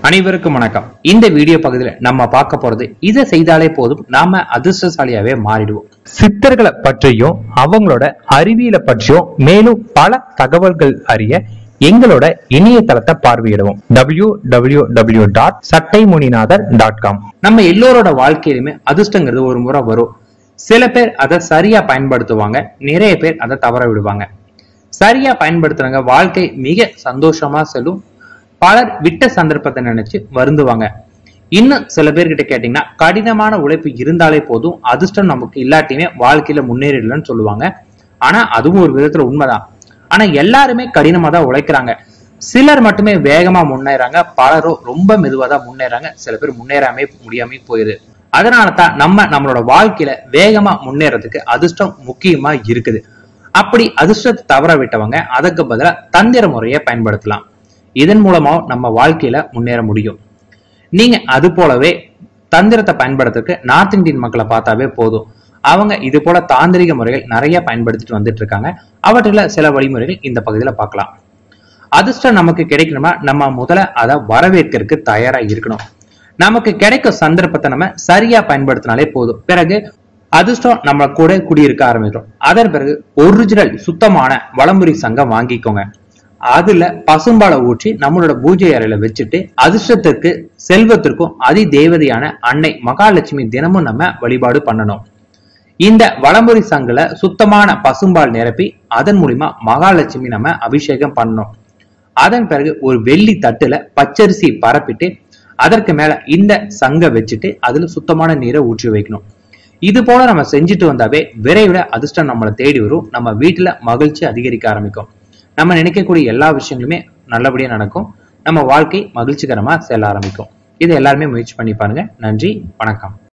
அனைவருக்கும் வணக்கம் இந்த வீடியோ பகுதியில் நம்ம பார்க்க போறது இதை செய்தாலே போதும் நாம அதிர்ஷ்டசாலியாவே மாறிடுவோம் சித்தர்களை பற்றியும் அவங்களோட அறிவியலை பற்றியும் மேலும் பல தகவல்கள் அறிய எங்களோட இணையதளத்தை பார்வையிடுவோம் W W W dot Sattaimuninathar dot com நம்ம எல்லோரோட வாழ்க்கையிலுமே அதிர்ஷ்டங்கிறது ஒரு முறை வரும் சில பேர் அதை சரியா பயன்படுத்துவாங்க நிறைய பேர் அதை தவற விடுவாங்க சரியா பயன்படுத்துறவங்க வாழ்க்கை மிக சந்தோஷமா செல்லும் பலர் விட்ட சந்தர்ப்பத்தை நினைச்சு வருந்துவாங்க இன்னும் சில பேர்கிட்ட கேட்டீங்கன்னா கடினமான உழைப்பு இருந்தாலே போதும் அதிர்ஷ்டம் நமக்கு இல்லாட்டியுமே வாழ்க்கையில முன்னேறிடலன்னு சொல்லுவாங்க ஆனா அதுவும் ஒரு விதத்துல உண்மைதான் ஆனா எல்லாருமே கடினமா தான் உழைக்கிறாங்க சிலர் மட்டுமே வேகமா முன்னேறாங்க பலரும் ரொம்ப மெதுவா தான் முன்னேறாங்க சில பேர் முன்னேறாமே முடியாம போயிருது அதனால தான் நம்ம நம்மளோட வாழ்க்கையில வேகமா முன்னேறதுக்கு அதிர்ஷ்டம் முக்கியமா இருக்குது அப்படி அதிர்ஷ்டத்தை தவற விட்டவங்க அதுக்கு பதிலா தந்திர முறையை பயன்படுத்தலாம் இதன் மூலமா நம்ம வாழ்க்கையில முன்னேற முடியும் நீங்க அது போலவே தந்திரத்தை பயன்படுத்துறதுக்கு நார்த் இந்தியன் மக்களை பார்த்தாவே போதும் அவங்க இது போல தாந்திரிக முறைகள் நிறைய பயன்படுத்திட்டு வந்துட்டு இருக்காங்க அவற்றில் சில வழிமுறைகள் இந்த பகுதியில பார்க்கலாம் அதிர்ஷ்டம் நமக்கு கிடைக்கணுமா நம்ம முதல்ல அதை வரவேற்கிறதுக்கு தயாரா இருக்கணும் நமக்கு கிடைக்கும் சந்தர்ப்பத்தை நம்ம சரியா பயன்படுத்தினாலே போதும் பிறகு அதிர்ஷ்டம் நம்ம கூட குடியிருக்க ஆரம்பிக்கும் அதன் பிறகு ஒரிஜினல் சுத்தமான வளமுறை சங்கம் வாங்கிக்கோங்க அதுல பசும்பாலை ஊற்றி நம்மளோட பூஜை அறையில வச்சுட்டு அதிர்ஷ்டத்திற்கு செல்வத்திற்கும் அதி தேவதையான அன்னை மகாலட்சுமி தினமும் நம்ம வழிபாடு பண்ணணும் இந்த வளமுறை சங்குல சுத்தமான பசும்பால் நிரப்பி அதன் மூலியமா மகாலட்சுமி நம்ம அபிஷேகம் பண்ணணும் அதன் பிறகு ஒரு வெள்ளி தட்டுல பச்சரிசி பரப்பிட்டு அதற்கு மேல இந்த சங்க வச்சுட்டு அதுல சுத்தமான நீரை ஊற்றி வைக்கணும் இது போல நம்ம செஞ்சுட்டு வந்தாவே விரைவில் அதிர்ஷ்டம் நம்மளை தேடி வரும் நம்ம வீட்டுல மகிழ்ச்சி அதிகரிக்க ஆரம்பிக்கும் நம்ம நினைக்கக்கூடிய எல்லா விஷயங்களுமே நல்லபடியா நடக்கும் நம்ம வாழ்க்கை மகிழ்ச்சிகரமா செல்ல ஆரம்பிக்கும் இது எல்லாருமே முயற்சி பண்ணி பாருங்க நன்றி வணக்கம்